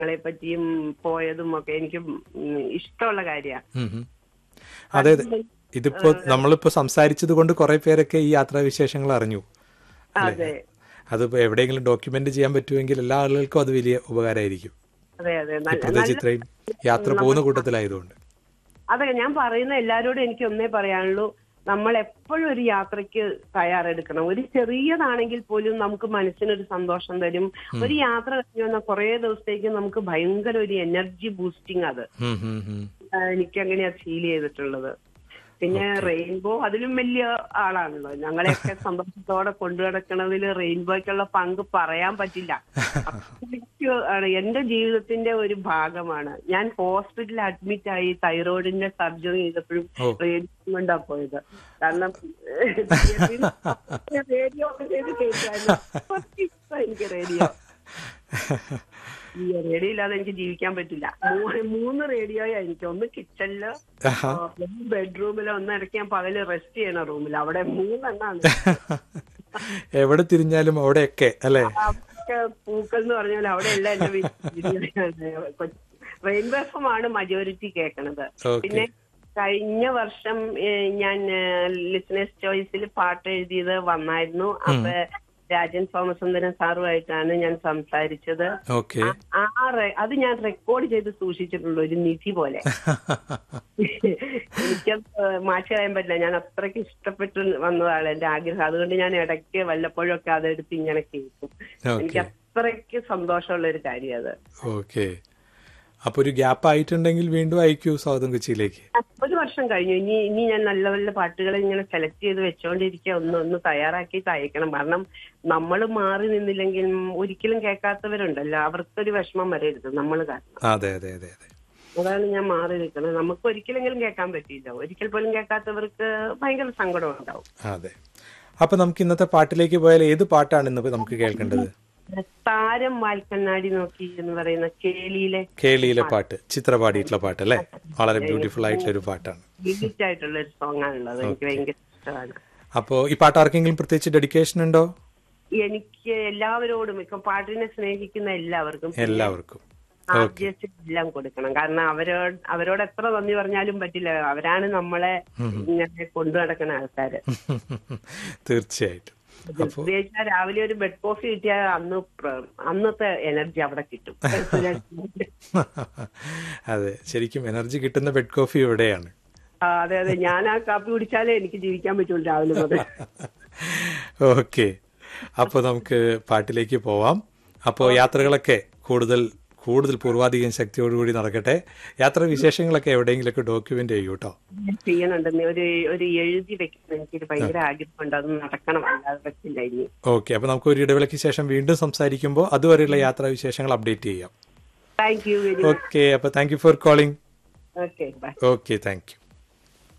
ങ്ങളെ പറ്റിയും പോയതും ഒക്കെ എനിക്ക് ഉം ഇഷ്ടമുള്ള കാര്യമാണ് ഉം ഉം. അതെ അതെ ഇതിപ്പോ നമ്മളിപ്പോ സംസാരിച്ചത് കൊണ്ട് കുറെ പേരൊക്കെ ഈ യാത്രാവിശേഷങ്ങൾ അറിഞ്ഞു അതെ അതിപ്പോ എവിടെയെങ്കിലും ഡോക്യുമെന്റ് ചെയ്യാൻ പറ്റുമെങ്കിൽ എല്ലാ ആളുകൾക്കും അത് വലിയ ഉപകാരമായിരിക്കും അതെ അതെ നല്ല ഇപ്പോഴത്തെ ചിത്രയും യാത്ര പോകുന്ന കൂട്ടത്തിലായതുകൊണ്ട് അതെ ഞാൻ പറയുന്ന എല്ലാരോടും എനിക്ക് ഒന്നേ പറയാനുള്ളൂ നമ്മൾ എപ്പോഴും ഒരു യാത്രയ്ക്ക് തയ്യാറെടുക്കണം ഒരു ചെറിയതാണെങ്കിൽ പോലും നമുക്ക് മനസ്സിനൊരു സന്തോഷം തരും ഒരു യാത്ര കഴിഞ്ഞു വന്നാൽ കുറെ ദിവസത്തേക്ക് നമുക്ക് ഭയങ്കര ഒരു എനർജി ബൂസ്റ്റിംഗ് അത് ഉം ഉം ഉം. ആ, എനിക്ക് അങ്ങനെയാ ഫീൽ ചെയ്തിട്ടുള്ളത് പിന്നെ റെയിൻബോ അതിലും വലിയ ആളാണല്ലോ ഞങ്ങളെയൊക്കെ സന്തോഷത്തോടെ കൊണ്ടു നടക്കണതിൽ റെയിൻബോയ്ക്കുള്ള പങ്ക് പറയാൻ പറ്റില്ല അത്രയ്ക്ക് ആണ് എന്റെ ജീവിതത്തിന്റെ ഒരു ഭാഗമാണ് ഞാൻ ഹോസ്പിറ്റലിൽ അഡ്മിറ്റ് ആയി തൈറോയിഡിന്റെ സർജറി ചെയ്തപ്പോഴും ഓ. റേഡിയോ കൊണ്ടാ പോയത് കാരണം റേഡിയോ ഒക്കെ ചെയ്ത് കേൾക്കായിരുന്നു ഇഷ്ടം എനിക്ക് റേഡിയോ ഈ റേഡിയോ ഇല്ലാതെ എനിക്ക് ജീവിക്കാൻ പറ്റില്ല മൂ- മൂന്ന് റേഡിയോയാ എനിക്ക് ഒന്ന് കിച്ചണില് ആഹാ. ഒന്ന് ബെഡ്റൂമില് ഒന്ന് ഇടയ്ക്ക് ഞാൻ പകല് റെസ്റ്റ് ചെയ്യണ റൂമിൽ അവിടെ മൂന്നെണ്ണാണ് എവിടെ തിരിഞ്ഞാലും അവിടെയൊക്കെ അല്ലെ അവിടെയൊക്കെ പൂക്കൾ എന്ന് പറഞ്ഞാൽ അവിടെ എല്ലാം എന്റെ റെയിൻബോ എഫ് ആണ് മജോറിറ്റി കേൾക്കണത് ഓക്കെ പിന്നെ കഴിഞ്ഞ വർഷം ഏഹ്, ഞാൻ ലിസണേഴ്സ് ചോയ്സിൽ പാട്ട് എഴുതിയത് വന്നായിരുന്നു അപ്പൊ രാജൻ സോമസുന്ദരൻ സാറുമായിട്ടാണ് ഞാൻ സംസാരിച്ചത് ഓക്കെ ആ റെ- അത് ഞാൻ റെക്കോർഡ് ചെയ്ത് സൂക്ഷിച്ചിട്ടുള്ള ഒരു നിധി പോലെ എനിക്കത് മാറ്റി കളയാൻ പറ്റില്ല ഞാൻ അത്രയ്ക്ക് ഇഷ്ടപ്പെട്ട് വന്നതാണ് എന്റെ ആഗ്രഹം അതുകൊണ്ട് ഞാൻ ഇടയ്ക്ക് വല്ലപ്പോഴും ഒക്കെ അതെടുത്ത് ഇങ്ങനെ കേൾക്കും എനിക്ക് ഓക്കെ അത്രയ്ക്ക് സന്തോഷമുള്ള ഒരു കാര്യം അത് ഓക്കെ അപ്പൊ ഒരു ഗ്യാപ്പ് ആയിട്ടുണ്ടെങ്കിൽ വീണ്ടും അയക്കൂ സ്വാഗതം കൊച്ചിയിലേക്ക് ഒരു വർഷം കഴിഞ്ഞു ഇനി ഇനി ഞാൻ നല്ല നല്ല പാട്ടുകൾ ഇങ്ങനെ സെലക്ട് ചെയ്ത് വെച്ചോണ്ടിരിക്കുക ഒന്ന് ഒന്ന് തയ്യാറാക്കി അയക്കണം കാരണം നമ്മൾ മാറി നിന്നില്ലെങ്കിൽ ഒരിക്കലും കേൾക്കാത്തവരുണ്ടല്ലോ അവർക്കൊരു വിഷമം വരരുത് നമ്മൾ കാരണം അതെ അതെ അതെ അതെ അതാണ് ഞാൻ മാറി നിൽക്കുന്നത് നമുക്ക് ഒരിക്കലെങ്കിലും കേൾക്കാൻ പറ്റില്ല ഒരിക്കൽ പോലും കേൾക്കാത്തവർക്ക് ഭയങ്കര സങ്കടം ഉണ്ടാവും അതെ അപ്പൊ നമുക്ക് ഇന്നത്തെ പാട്ടിലേക്ക് പോയാൽ ഏത് പാട്ടാണ് ഇന്ന് നമുക്ക് കേൾക്കേണ്ടത് താരം വാൽക്കണ്ണാടി നോക്കി എന്ന് പറയുന്ന കേളിയിലെ കേളിയിലെ പാട്ട് ചിത്ര പാടിയിട്ടുള്ള പാട്ട് അല്ലേ വളരെ ബ്യൂട്ടിഫുൾ ആയിട്ടുള്ള ഒരു പാട്ടാണ് ലിമിറ്റ് ആയിട്ടുള്ള ഒരു സോങ് ആണുള്ളത് എനിക്ക് ഭയങ്കര ഇഷ്ടമാണ് അപ്പോ ഈ പാട്ട് ആർക്കെങ്കിലും പ്രത്യേകിച്ച് ഡെഡിക്കേഷൻ ഉണ്ടോ എനിക്ക് എല്ലാവരോടും ഇപ്പൊ പാട്ടിനെ സ്നേഹിക്കുന്ന എല്ലാവർക്കും എല്ലാവർക്കും ആദ്യത്തെ എല്ലാം കൊടുക്കണം കാരണം അവരോട് അവരോട് എത്ര നന്ദി പറഞ്ഞാലും പറ്റില്ല അവരാണ് നമ്മളെ ഇങ്ങനെ കൊണ്ടു നടക്കുന്ന ആൾക്കാര് തീർച്ചയായിട്ടും അപ്പോ പ്രത്യേകിച്ച് രാവിലെ ഒരു ബെഡ് കോഫി കിട്ടിയാൽ അന്ന് പ്ര- അന്നത്തെ എനർജി അവിടെ കിട്ടും അതെ ശരിക്കും എനർജി കിട്ടുന്ന ബെഡ് കോഫി ഇവിടെയാണ് ആ, അതെ അതെ ഞാൻ ആ കാപ്പി കുടിച്ചാലേ എനിക്ക് ജീവിക്കാൻ പറ്റുള്ളൂ രാവിലെ മുതൽ ഓക്കെ അപ്പൊ നമുക്ക് പാട്ടിലേക്ക് പോവാം അപ്പോൾ യാത്രകളൊക്കെ കൂടുതൽ കൂടുതൽ പൂർവാധികം ശക്തിയോടുകൂടി നടക്കട്ടെ യാത്രാ വിശേഷങ്ങളൊക്കെ എവിടെയെങ്കിലൊക്കെ ഡോക്യുമെന്റ് ചെയ്യൂ കേട്ടോ ഞാൻ ചെയ്യണുണ്ടെന്ന് ഒരു ഒരു എഴുതി വെക്കണം എനിക്കൊരു ഭയങ്കര ആഗ്രഹമുണ്ട് അത് നടക്കണം അല്ലാതെ പറ്റില്ല ഇനി ഓക്കെ അപ്പൊ നമുക്ക് ഒരു ഇടവേളയ്ക്ക് ശേഷം വീണ്ടും സംസാരിക്കുമ്പോൾ അതുവരെയുള്ള യാത്രാ വിശേഷങ്ങൾ അപ്ഡേറ്റ് ചെയ്യാം താങ്ക് യു വെരി ഓക്കെ അപ്പൊ thank you for calling okay bye okay thank U